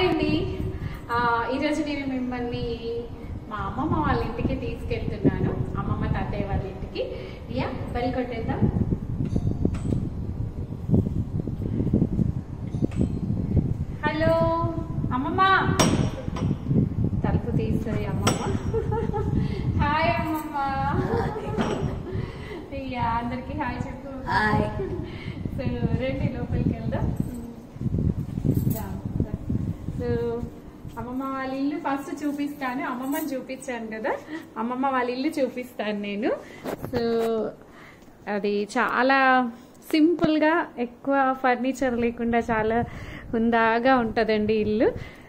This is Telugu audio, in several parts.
హాయ్ అండి ఆ, ఈరోజు నేను మిమ్మల్ని మా అమ్మమ్మ వాళ్ళ ఇంటికి తీసుకెళ్తున్నాను అమ్మమ్మ తాతయ్య వాళ్ళ ఇంటికి యా బెల్ కొట్టేద్దాం హలో అమ్మమ్మ తలుపు తీస్తుంది అమ్మమ్మ హాయ్ అమ్మమ్మ యా అందరికి హాయ్ చెప్పు హాయ్. సో రండి లోపలికి వెళ్దాం రా, రా. సో అమ్మమ్మ వాళ్ళ ఇల్లు ఫస్ట్ చూపిస్తాను అమ్మమ్మని చూపించాను కదా అమ్మమ్మ వాళ్ళ ఇల్లు చూపిస్తాను నేను సో అది చాలా సింపుల్గా ఎక్కువ ఫర్నిచర్ లేకుండా చాలా హుందాగా ఉంటుందండి ఇల్లు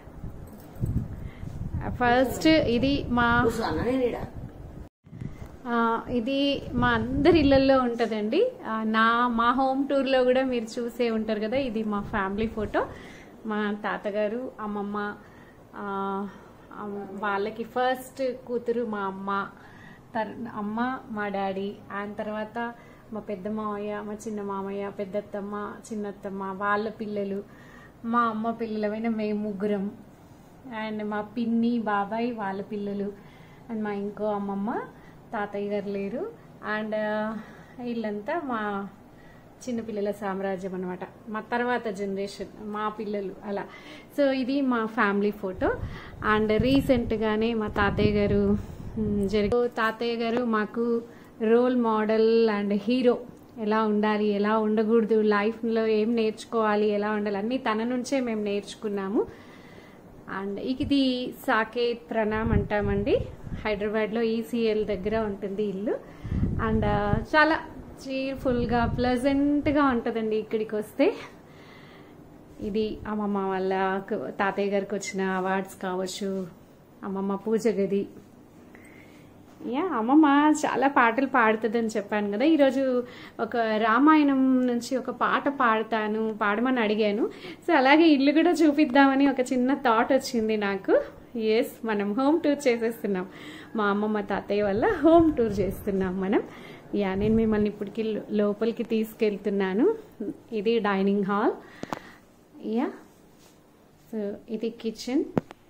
ఫస్ట్ ఇది మా కూర్చోన్నా నేను ఈడ ఆ, ఇది మా అందరి ఇళ్ళల్లో ఉంటుందండి ఆ, నా మా హోమ్ టూర్లో కూడా మీరు చూసే ఉంటారు కదా ఇది మా ఫ్యామిలీ ఫోటో మా తాతగారు అమ్మమ్మ ఆ, అమ్- వాళ్ళకి ఫస్ట్ కూతురు మా అమ్మ తర్ అమ్మ మా డాడీ ఆయన తర్వాత మా పెద్ద మామయ్య మా చిన్న మామయ్య పెద్దత్తమ్మ చిన్నత్తమ్మ వాళ్ళ పిల్లలు మా అమ్మ పిల్లలమైన మేము ముగ్గురం అండ్ మా పిన్ని బాబాయ్ వాళ్ళ పిల్లలు అండ్ మా ఇంకో అమ్మమ్మ తాతయ్య గారు లేరు అండ్ వీళ్ళంతా మా చిన్నపిల్లల సామ్రాజ్యం అనమాట మా తర్వాత జనరేషన్ మా పిల్లలు అలా సో ఇది మా ఫ్యామిలీ ఫోటో అండ్ రీసెంట్గానే మా తాతయ్య గారు మ్, జరిగి తాతయ్య గారు మాకు రోల్ మోడల్ అండ్ హీరో ఎలా ఉండాలి ఎలా ఉండకూడదు లైఫ్లో ఏం నేర్చుకోవాలి ఎలా ఉండాలి అన్నీ తన నుంచే మేము నేర్చుకున్నాము అండ్ ఇది సాకేత్ ప్రణామ్ అంటామండి హైదరాబాద్లో ఈసీఎల్ దగ్గర ఉంటుంది ఇల్లు అండ్ చాలా చీర్ఫుల్గా ప్లెజెంట్గా ఉంటుందండి ఇక్కడికి వస్తే ఇది అమ్మమ్మ వాళ్ళ తాతయ్య గారికి వచ్చిన అవార్డ్స్ కావచ్చు అమ్మమ్మ పూజ గది యా అమ్మమ్మ చాలా పాటలు పాడుతుందని చెప్పాను కదా ఈరోజు ఒక రామాయణం నుంచి ఒక పాట పాడతాను పాడమని అడిగాను సో అలాగే ఇల్లు కూడా చూపిద్దామని ఒక చిన్న థాట్ వచ్చింది నాకు ఎస్ మనం హోమ్ టూర్ చేసేస్తున్నాం మా అమ్మమ్మ తాతయ్య వల్ల హోమ్ టూర్ చేస్తున్నాం మనం యా నేను మిమ్మల్ని ఇప్పటికి లోపలికి తీసుకెళ్తున్నాను ఇది డైనింగ్ హాల్ యా సో ఇది కిచెన్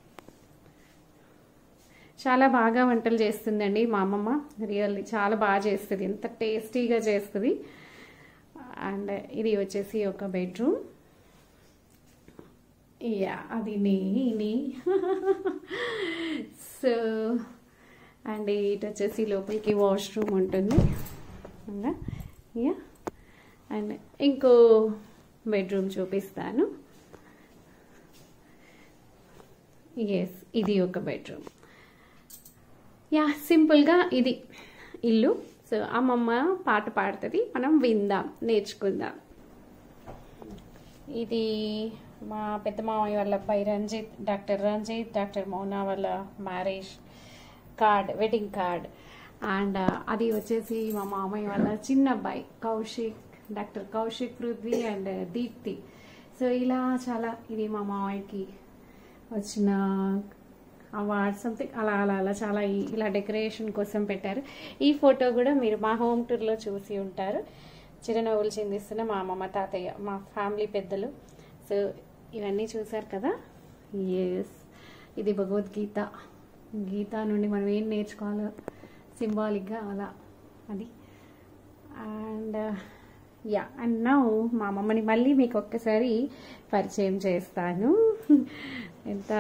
చాలా బాగా వంటలు చేస్తుందండి మా అమ్మమ్మ రియల్లీ చాలా బాగా చేస్తుంది ఎంత టేస్టీగా చేస్తుంది అండ్ ఇది వచ్చేసి ఒక బెడ్రూమ్ యా అది నేని సో అండ్ ఇటు వచ్చేసి లోపలికి వాష్రూమ్ ఉంటుంది యా అండ్ ఇంకో బెడ్రూమ్ చూపిస్తాను ఎస్ ఇది ఒక బెడ్రూమ్ యా సింపుల్గా ఇది ఇల్లు సో అమ్మమ్మ పాట పాడుతుంది మనం విందాం నేర్చుకుందాం ఇది మా పెద్ద మామయ్య వాళ్ళ అబ్బాయి రంజిత్ డాక్టర్ రంజిత్ డాక్టర్ మౌనా వాళ్ళ marriage card wedding card and అది వచ్చేసి మా మామయ్య వాళ్ళ చిన్న అబ్బాయి Kaushik doctor Kaushik Prithvi and Deepti so ఇలా చాలా ఇది మా మామయ్యకి వచ్చిన అవార్డ్ సంథింగ్ అలా అలా అలా చాలా ఈ- ఇలా డెకరేషన్ కోసం పెట్టారు ఈ ఫోటో కూడా మీరు మా హోమ్ టూర్లో చూసి ఉంటారు చిరునవ్వులు చిందిస్తున్న మా అమ్మమ్మ తాతయ్య మా ఫ్యామిలీ పెద్దలు సో ఇవన్నీ చూసారు కదా ఎస్ ఇది భగవద్గీత గీత నుండి మనం ఏం నేర్చుకోవాలో సింబాలిక్గా అలా అది అండ్ యా అండ్ నౌ మా అమ్మమ్మని మళ్ళీ మీకు ఒక్కసారి పరిచయం చేస్తాను ఎంత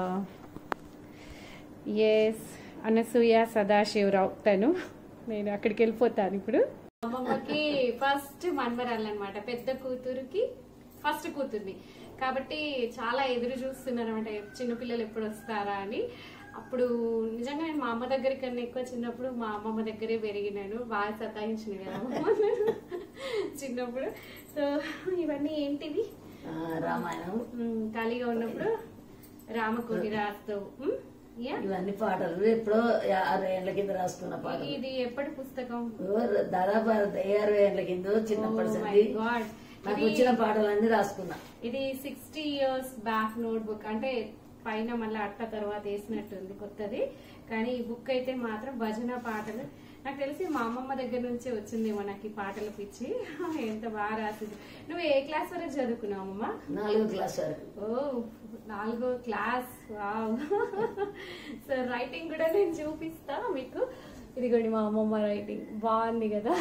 ఎస్ అనసూయ సదాశివరావు తను నేను అక్కడికి వెళ్ళిపోతాను ఇప్పుడు అమ్మమ్మకి ఫస్ట్ మనవరాలు అనమాట పెద్ద కూతురుకి ఫస్ట్ కూతుర్ని కాబట్టి చాలా ఎదురు చూస్తున్నారు అనమాట చిన్నపిల్లలు ఎప్పుడు వస్తారా అని అప్పుడు నిజంగా నేను మా అమ్మ దగ్గర కన్నా ఎక్కువ చిన్నప్పుడు మా అమ్మమ్మ దగ్గరే పెరిగినాను బాగా సతాయించిన కదా అమ్మమ్మ చిన్నప్పుడు సో ఇవన్నీ ఏంటివి ఆ, రామాయణం మ్, ఖాళీగా ఉన్నప్పుడు రామకోటి రాస్తావు మ్? యా ఇవన్నీ పాటలు ఎప్పుడో ఆరు ఏళ్ళ కింద రాసుకున్న పాటలు ఇది ఎప్పటి పుస్తకం దాదాపు అరవై ఏళ్ళ కింద చిన్నప్పటి Oh my సంది God. నాకు ఇది- వచ్చిన పాటలన్నీ రాసుకున్నా ఇది sixty years back notebook అంటే పైన మళ్ళీ అట్ట తర్వాత వేసినట్టుంది కొత్తది కానీ ఈ బుక్ అయితే మాత్రం భజన పాటలు నాకు తెలిసి మా అమ్మమ్మ దగ్గర నుంచే వచ్చిందేమో నాకు ఈ పాటల పిచ్చి ఎంత బాగా రాసింది నువ్వు ఏ క్లాస్ వరకు చదువుకున్నావు అమ్మమ్మ నాలుగో క్లాస్ వరకు ఓ నాలుగో క్లాస్ వావ్ సో రైటింగ్ కూడా నేను చూపిస్తా మీకు ఇదిగోండి మా అమ్మమ్మ రైటింగ్ బాగుంది కదా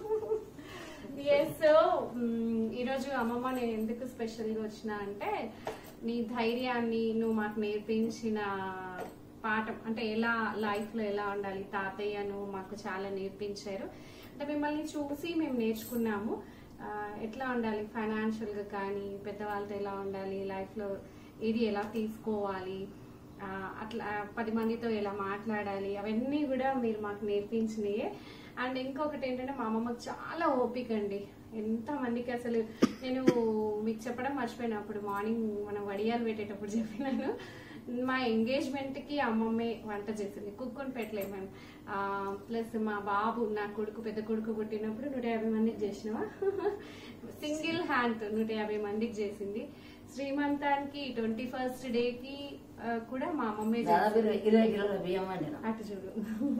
ఎస్ సో ఈరోజు అమ్మమ్మ నేను ఎందుకు స్పెషల్గా వచ్చిన అంటే నీ ధైర్యాన్ని నువ్వు మాకు నేర్పించిన పాఠం అంటే ఎలా లైఫ్లో ఎలా ఉండాలి తాతయ్య నువ్వు మాకు చాలా నేర్పించారు అంటే మిమ్మల్ని చూసి మేము నేర్చుకున్నాము ఆ, ఎట్లా ఉండాలి ఫైనాన్షియల్గా కానీ పెద్దవాళ్ళతో ఎలా ఉండాలి లైఫ్లో ఇది ఎలా తీసుకోవాలి ఆ, అట్లా పది మందితో ఎలా మాట్లాడాలి అవన్నీ కూడా మీరు మాకు నేర్పించినాయే అండ్ ఇంకొకటి ఏంటంటే మా అమ్మమ్మకి చాలా ఓపిక అండి ఎంత మందికి అసలు నేను మీకు చెప్పడం మర్చిపోయిన అప్పుడు మార్నింగ్ మనం వడియాలు పెట్టేటప్పుడు చెప్పినాను మా ఎంగేజ్మెంట్ కి అమ్మమ్మే వంట చేసింది కుక్కుని పెట్టలేదు మేము ప్లస్ మా బాబు నా కొడుకు పెద్ద కొడుకు పుట్టినప్పుడు నూట యాభై మందికి చేసినవా సింగిల్ హ్యాండ్ నూట యాభై మందికి చేసింది శ్రీమంతానికి ట్వంటీ ఫస్ట్ డే కి ఆ, కూడా మా అమ్మమ్మే దాదాపు చేసింది ఇరవై ఇరవై కిలోల బియ్యం వండిన అటు చూడు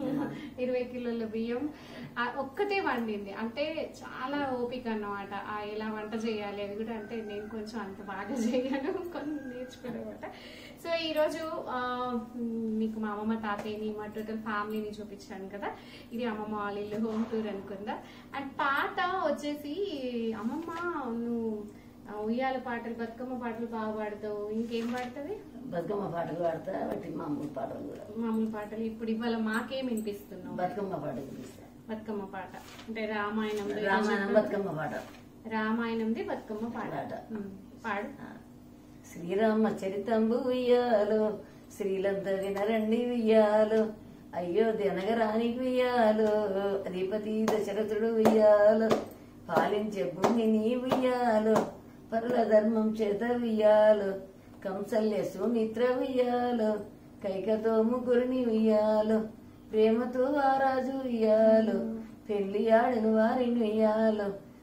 ఇరవై కిలోల బియ్యం ఆ ఒక్కతే వండింది అంటే చాలా ఓపిక అన్నమాట ఆ ఎలా వంట చేయాలి అది కూడా అంటే నేను కొంచెం అంత బాగా చేయను కొన్ని నేర్చుకున్నమాట సో ఈ రోజు ఆ, మీకు మా అమ్మమ్మ తాతయ్యని మా టోటల్ ఫ్యామిలీని చూపించాను కదా ఇది అమ్మమ్మ వాళ్ళ ఇల్లు హోమ్ టూర్ అనుకుందా అండ్ పాట వచ్చేసి అమ్మమ్మ నువ్వు ఆ, ఉయ్యాల పాటలు బతుకమ్మ పాటలు బాగా పాడతావు ఇంకేం పాడుతుంది బతుకమ్మ పాటలు పాడతా వాటి మామూలు పాటలు కూడా మామూలు పాటలు ఇప్పుడు ఇవాళ మాకేం వినిపిస్తున్నావు బతుకమ్మ పాటలు పిలుస్తా బతుకమ్మ పాట అంటే రామాయణం రామాయణం బతుకమ్మ పాట రామాయణంది బతుకమ్మ పాట పాట. ఉమ్, పాడు ఆ. శ్రీరామ చరితంబు ఉయ్యాలో శ్రీలంత వినరండి ఉయ్యాలో అయోధ్య నగరానికి ఉయ్యాలో అధిపతి దశరథుడు ఉయ్యాలో పాలించే భూమిని ఉయ్యాలో పరుల ధర్మం చేత ఉయ్యాలో కంసల్య సుమిత్ర ఉయ్యాలో కైకతో ముగ్గురిని ఉయ్యాలో ప్రేమతో ఆ రాజు ఉయ్యాలో పెళ్లి ఆడను వారిని ఉయ్యాలో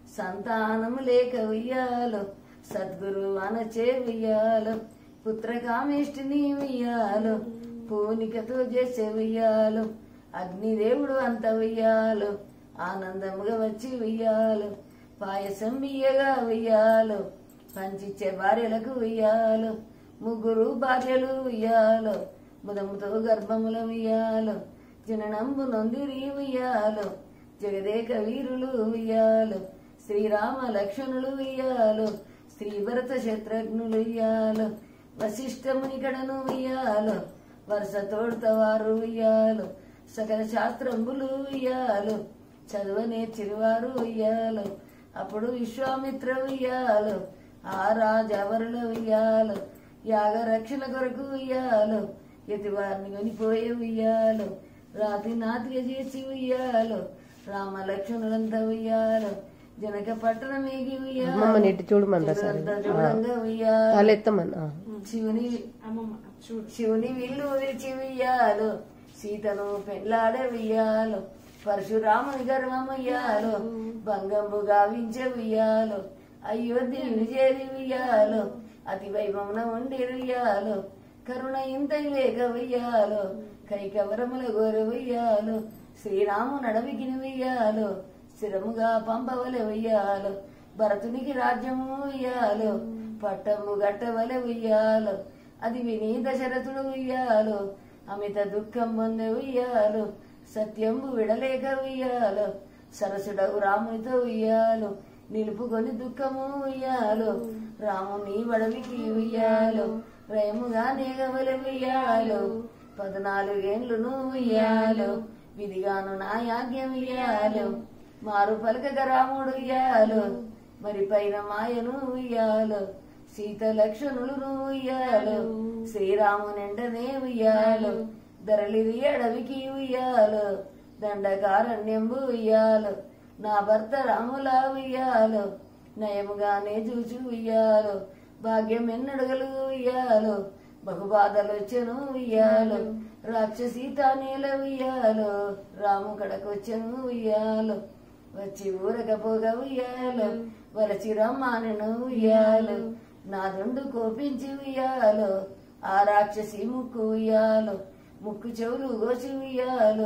సంతానము లేక ఉయ్యాలో సద్గురు అనచే ఉయ్యాలో పుత్రకామేష్టిని ఉయ్యాలో పూనికతో చేసే ఉయ్యాలో అగ్నిదేవుడు అంత ఉయ్యాలో ఆనందముగా వచ్చి ఉయ్యాలో పాయసం బియ్యగా ఉయ్యాలో పంచిచ్చే భార్యలకు ఉయ్యాలో ముగ్గురు భార్యలు ఉయ్యాలో బుధముతో గర్భముల ఉయ్యాలో జననంబు నొందిరి ఉయ్యాలో జగదేక వీరులు ఉయ్యాలో శ్రీరామ లక్ష్మణులు ఉయ్యాలో శ్రీ భరత శత్రుఘ్నులు ఉయ్యాలో వశిష్ఠముని కడను ఉయ్యాలో వరుస తోడుతవారు ఉయ్యాలో సకల శాస్త్రంబులు ఉయ్యాలో చదువనే చిరువారు ఉయ్యాలో అప్పుడు విశ్వామిత్ర ఉయ్యాలో ఆ రాజవరుల ఉయ్యాలో యాగ రక్షణ కొరకు ఉయ్యాలో యతివారిని కొనిపోయే ఉయ్యాలో రాతి నాతిగా చేసి ఉయ్యాలో రామ లక్ష్మణులంతా ఉయ్యాలో జనక పట్టణం ఏగి ఉయ్యాలో అమ్మమ్మ నెట్టి చూడమని రాశారు. చెరువంతా చూడంగా ఉయ్యాలో తలెత్తమని ఆ. శివుని అమ్మమ్మ చూడు శివుని విల్లు విరిచి ఉయ్యాలో సీతను పెళ్ళాడే ఉయ్యాలో పరశురాముని గర్వం ఉయ్యాలో భంగంబు గావించే ఉయ్యాలో అయోధ్యను చేరి ఉయ్యాలో అతి వైభవన ఉండి ఉయ్యాలో కరుణ ఇంత లేక ఉయ్యాలో కైకవరముల గోరు ఉయ్యాలో శ్రీరాము నడవికి ఉయ్యాలో స్థిరముగా పంపవలె ఉయ్యాలో భరతునికి రాజ్యము ఉయ్యాలో పట్టము గట్టవలె ఉయ్యాలో అది విని దశరథుడు ఉయ్యాలో అమిత దుఃఖం పొందే ఉయ్యాలో సత్యంబు విడలేక ఉయ్యాలో సరసుడవు రామునితో ఉయ్యాలో నిలుపుకొని దుఃఖము ఉయ్యాలో రాముని వడవికి ఉయ్యాలో ప్రేముగా నేగవలె ఉయ్యాలో పద్నాలుగేండ్లు ఉయ్యాలో విధిగాను నా యాజ్ఞం ఉయ్యాలో మారు పలకగ రాముడు ఉయ్యాలో మరి పైన మాయను ఉయ్యాలో సీత లక్ష్మణులు ఉయ్యాలో శ్రీరామునెంటనే ఉయ్యాలో ధరలిది అడవికి ఉయ్యాలో దండకారణ్యంబు ఉయ్యాలో నా భర్త రాములా ఉయ్యాలో నయముగానే చూచి ఉయ్యాలో భాగ్యం ఎన్నడుగలు ఉయ్యాలో బహుబాధలు వచ్చెను ఉయ్యాలో రాక్షసీత నేల ఉయ్యాలో రాము కడకొచ్చెను ఉయ్యాలో వచ్చి ఊరకపోగా ఉయ్యాలో వలచి రమ్మానను ఉయ్యాలో నా దుండు కోపించి ఉయ్యాలో ఆ రాక్షసి ముక్కు ఉయ్యాలో ముక్కు చెవులు గోసి ఉయ్యాలో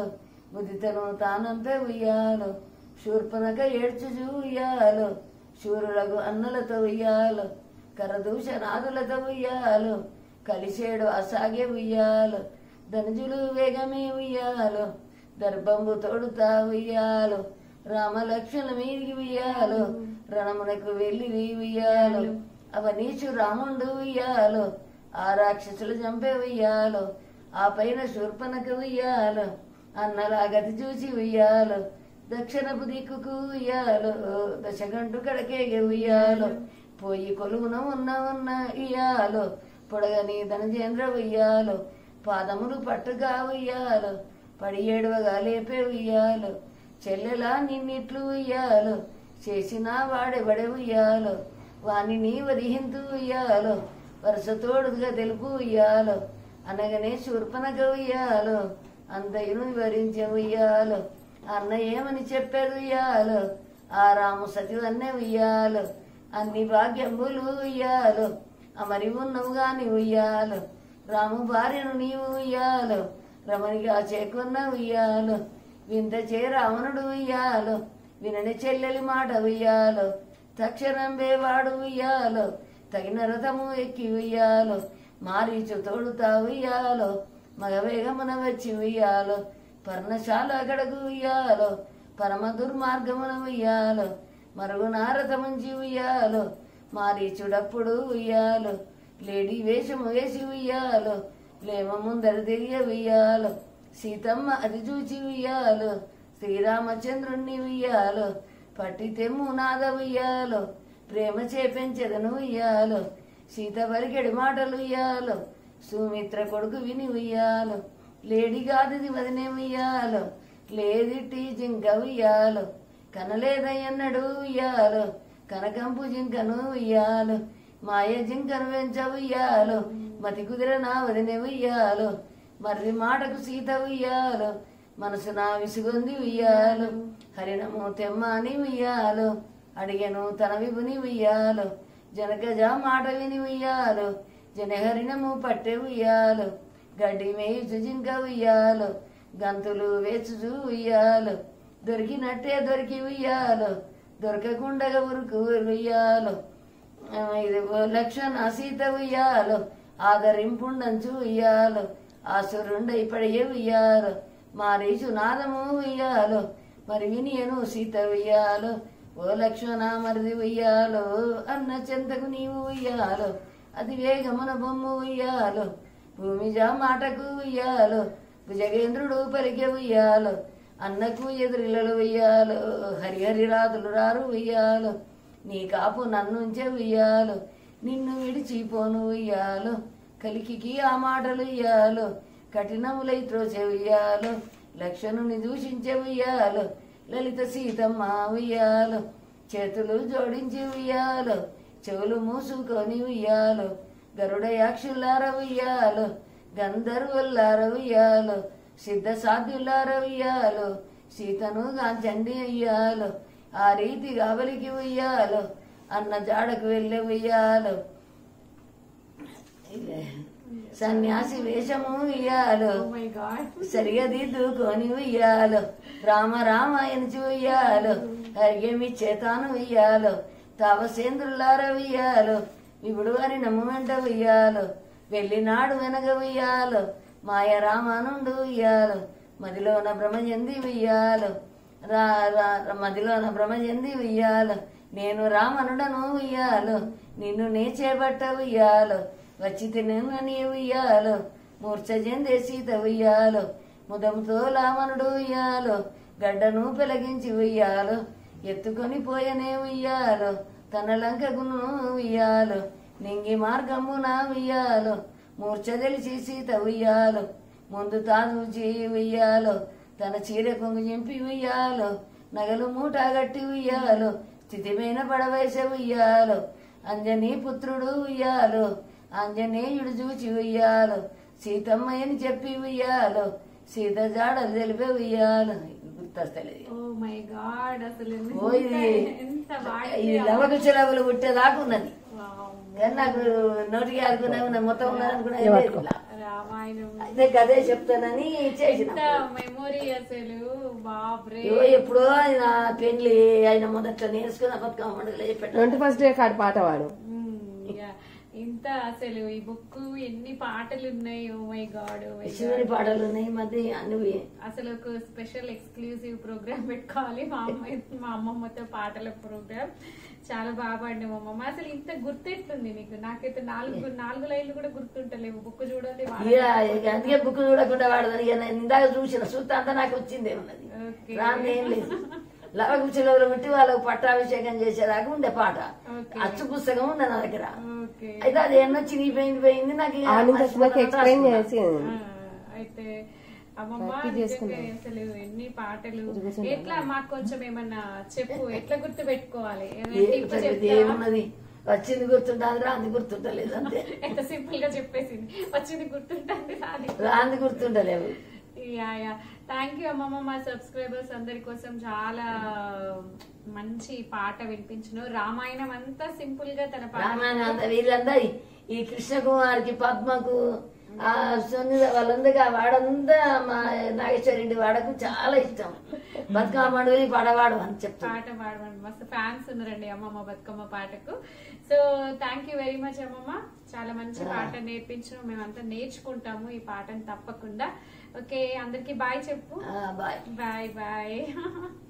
ముదితను తానంపే ఉయ్యాలో శూర్పనక ఏడ్చుచు ఉయ్యాలో శూరులకు అన్నలతో ఉయ్యాలో కరదూషణాదులతో ఉయ్యాలో కలిసేడు అసాగే ఉయ్యాలో ధనుజులు వేగమే ఉయ్యాలో దర్భంబు తోడుతా ఉయ్యాలో రామలక్ష్మణ మీదికి ఉయ్యాలో రణమునకు వెళ్ళి ఉయ్యాలో అవనీచు రాముండు ఉయ్యాలో ఆ రాక్షసులు చంపే ఉయ్యాలో ఆ పైన శూర్పనకు ఉయ్యాలో అన్నలా గతి చూసి ఉయ్యాలో దక్షిణపు దిక్కుకు ఉయ్యాలో దశగంటు కడకేగే ఉయ్యాలో పోయి కొలువున ఉన్న ఉన్న ఇయ్యాలో పొడగని ధనజేంద్ర ఉయ్యాలో పాదములు పట్టుగా ఉయ్యాలో పడి ఏడవగా లేపే ఉయ్యాలో చెల్లెలా నిన్నిట్లు ఉయ్యాలో చేసిన వాడెవడే ఉయ్యాలో వాని నీ వరిహింతు ఉయ్యాలో వరుస తోడుగా తెలుపు ఉయ్యాలో అనగానే శూర్పనగ ఉయ్యాలో అంతయును వివరించే ఉయ్యాలో అన్న ఏమని చెప్పేది ఉయ్యాలో ఆ రాము సతివన్నే ఉయ్యాలో అన్ని భాగ్యంబులు ఉయ్యాలో అమరి ఉన్నవు గాని ఉయ్యాలో రాము భార్యను నీవు ఉయ్యాలో రమణిగా చేకున్న ఉయ్యాలో వింత చే రావణుడు ఉయ్యాలో వినని చెల్లెలి మాట ఉయ్యాలో తక్షణం వాడు ఉయ్యాలో తగిన రథము ఎక్కి ఉయ్యాలో మారీచు తోడుతా ఉయ్యాలో మగవేగమున వచ్చి ఉయ్యాలో పర్ణశాల గడగు ఉయ్యాలో పరమ దుర్మార్గమున ఉయ్యాలో మరుగు నారథముంచి ఉయ్యాలో మారీచుడప్పుడు ఉయ్యాలో లేడీ వేషము వేసి ఉయ్యాలో లేమ ముందర తిరిగి ఉయ్యాలో సీతమ్మ అది చూచి ఉయ్యాలో శ్రీరామచంద్రుణ్ణి ఉయ్యాలో పట్టి తెమ్ము నాద ఉయ్యాలో ప్రేమ చేపెంచెదను ఉయ్యాలో సీత వరికెడి మాటలు ఉయ్యాలో సుమిత్ర కొడుకు విని ఉయ్యాలో లేడి గాదిది వదినే ఉయ్యాలో లేదిట్టి జింక ఉయ్యాలో కనలేదయ్యన్నడు ఉయ్యాలో కనకంపు జింకను ఉయ్యాలో మాయ జింకను వెంచ ఉయ్యాలో మతి కుదిర నా వదినే ఉయ్యాలో మర్రి మాటకు సీత ఉయ్యాలో మనసు నా విసుగొంది ఉయ్యాలో హరిణము తెమ్మని ఉయ్యాలో అడిగను తన విభుని ఉయ్యాలో జనకజ మాట విని ఉయ్యాలో జనహరిణము పట్టె ఉయ్యాలో గడ్డి మేయుచు జింక ఉయ్యాలో గంతులు వేచుచు ఉయ్యాలో దొరికినట్టే దొరికి ఉయ్యాలో దొరకకుండగా ఉరుకు ఉయ్యాలో ఆ, ఇది ఓ లక్షణ సీత ఉయ్యాలో ఆదరింపుండంచు ఉయ్యాలో ఆసురుండై పడియే ఉయ్యాలో మారీచు నాదము ఉయ్యాలో మరి వినియను సీత ఉయ్యాలో ఓ లక్ష్మణ మరిది ఉయ్యాలో అన్న చెంతకు నీవు ఉయ్యాలో అది వేగమున బొమ్మ ఉయ్యాలో భూమిజ మాటకు ఉయ్యాలో భుజగేంద్రుడు పలికే ఉయ్యాలో అన్నకు ఎదురిలలో ఉయ్యాలో హరిహరి రాతులు రారు ఉయ్యాలో నీ కాపు నన్నుంచే ఉయ్యాలో నిన్ను విడిచిపోను ఉయ్యాలో కలికికి ఆ మాటలు ఉయ్యాలో కఠినములై త్రోచే ఉయ్యాలో లక్షణుని దూషించే ఉయ్యాలో లలిత సీతమ్మ ఉయ్యాలో చేతులు జోడించి ఉయ్యాలో చెవులు మూసుకొని ఉయ్యాలో గరుడ యాక్షులార ఉయ్యాలో గంధర్వులార ఉయ్యాలో సిద్ధ సాధ్యులార ఉయ్యాలో సీతను గాంచండి ఉయ్యాలో ఆ రీతి గావలికి ఉయ్యాలో అన్న జాడకు వెళ్ళి ఉయ్యాలో ఇదే. సన్యాసి వేషము ఉయ్యాలో ఓ మై గాడ్ సరిగా దిద్దుకొని ఉయ్యాలో రామ రామ ఎనిచి ఉయ్యాలో అరిగేమి చేతాను ఉయ్యాలో తావసేంద్రులార ఉయ్యాలో ఇప్పుడు అని నమ్ముమెంట ఉయ్యాలో వెళ్ళినాడు వెనక ఉయ్యాలో మాయ రామానుండు ఉయ్యాలో మదిలోన భ్రమ చెంది ఉయ్యాలో రా రా- మదిలోన భ్రమ చెంది ఉయ్యాలో నేను రామనుడను ఉయ్యాలో నిన్ను నే చేపట్ట ఉయ్యాలో వచ్చి తినని ఉయ్యాలో మూర్ఛ చెందే సీత ఉయ్యాలో ముదముతో లామనుడు ఉయ్యాలో గడ్డను పెలగించి ఉయ్యాలో ఎత్తుకొని పోయనే ఉయ్యాలో తన లంకగును ఉయ్యాలో నింగి మార్గము నా ఉయ్యాలో మూర్ఛ తెలిసి సీత ఉయ్యాలో ముందు తాను ఉయ్యాలో తన చీర కొంగు చింపి ఉయ్యాలో నగలు మూట గట్టి ఉయ్యాలో స్థితిమైన పడవైస ఉయ్యాలో అంజనీ పుత్రుడు ఉయ్యాలో ఆంజనేయుడు చూచి ఉయ్యాలో సీతమ్మయ్యని చెప్పి ఉయ్యాలో సీత జాడలు తెలిపే ఉయ్యాలో గుర్తొస్తలేదు ఓ మై గాడ్ అసలు ఓ ఇది ఎంత ఇది లవకు చెలవులు పుట్టేదాకా ఉన్నది వామ్మో. కానీ నాకు నోటికి ఆడుకున్నా మొత్తం ఉన్నారనుకున్నా రామాయణం అయితే గదే చెప్తానని చేసిన ఎంత మెమొరీ అసలు బాబ్రే ఇగో ఎప్పుడో ఆయన పెళ్లి ఆయన మొదట్లో నేర్చుకున్న బతుకమ్మ పండుగలో చెప్పాడు ట్వంటీ ఫస్ట్ డే కాడు పాట వాడు మ్మ్, ఇక ఇంత అసలు ఈ బుక్ ఎన్ని పాటలు ఉన్నాయి ఓ మై గాడ్ శివుని పాటలు ఉన్నాయి ఈ మధ్య అన్ని అసలు ఒక స్పెషల్ ఎక్స్క్లూజివ్ ప్రోగ్రామ్ పెట్టుకోవాలి మా అమ్మ మా అమ్మమ్మతో పాటల ప్రోగ్రామ్ చాలా బాగా పాడిన మా అమ్మమ్మ అసలు ఇంత గుర్తెట్లుంది నీకు నాకైతే నాలుగు నాలుగు లైన్లు కూడా గుర్తుంటలేవు బుక్ చూడాలి ఇక ఇక అందుకే బుక్ చూడకుండా వాడదని ఇక నేను ఇందాక చూసిన చూస్తే అంతా నాకు వచ్చిందే ఉన్నది ఓకే రాంది ఏం లేదు లవ కుర్చీలో పెట్టి వాళ్ళకు పట్టాభిషేకం చేసేదాకా ఉండే పాట ఓకే. అచ్చు పుస్తకం ఉంది నా దగ్గర ఓకే అయితే అది ఎన్నో చినిగిపోయింది పోయింది నాకు ఇక ఆ నుంచి వచ్చినాక ఎక్స్ప్లెయిన్ రాసుకున్నా. చేసి ఆ, అయితే అమ్మమ్మ నిజంగా అసలు ఎన్ని పాటలు ఎట్లా మాకు కొంచెం ఏమన్నా చెప్పు ఎట్లా గుర్తు పెట్టుకోవాలి ఏమైనా ఏ- టిప్ ఇది చెప్తావా? ఏమున్నది వచ్చింది గుర్తుంటుంది రాంది గుర్తుంటలేదు అంతే ఎంత సింపుల్ గా చెప్పేసింది వచ్చింది గుర్తుంటుంది రాది రాంది గుర్తుంటలేవు యా యా థ్యాంక్ యూ అమ్మమ్మ మా సబ్స్క్రైబర్స్ అందరి కోసం చాలా మంచి పాట వినిపించిన రామాయణం అంతా సింపుల్ గా తన పాట రామాయణ అంతా వీళ్ళందరి ఈ కృష్ణ కుమార్కి పద్మకు ఆ సునీత వాళ్ళందరికీ ఆ వాడంతా మా నాగేశ్వరి వాడకు చాలా ఇష్టం బతుకమ్మ పండుగ ఈ పడవాడు అని చెప్తాను పాట పాడమండి మస్తు ఫ్యాన్స్ ఉన్నారండి అమ్మమ్మ బతుకమ్మ పాటకు so thank you very much అమ్మమ్మ చాలా మంచి పాట నేర్పించడం మేమంతా నేర్చుకుంటాము ఈ పాటను తప్పకుండా ఓకే అందరికి బాయ్ చెప్పు బాయ్ బాయ్ బాయ్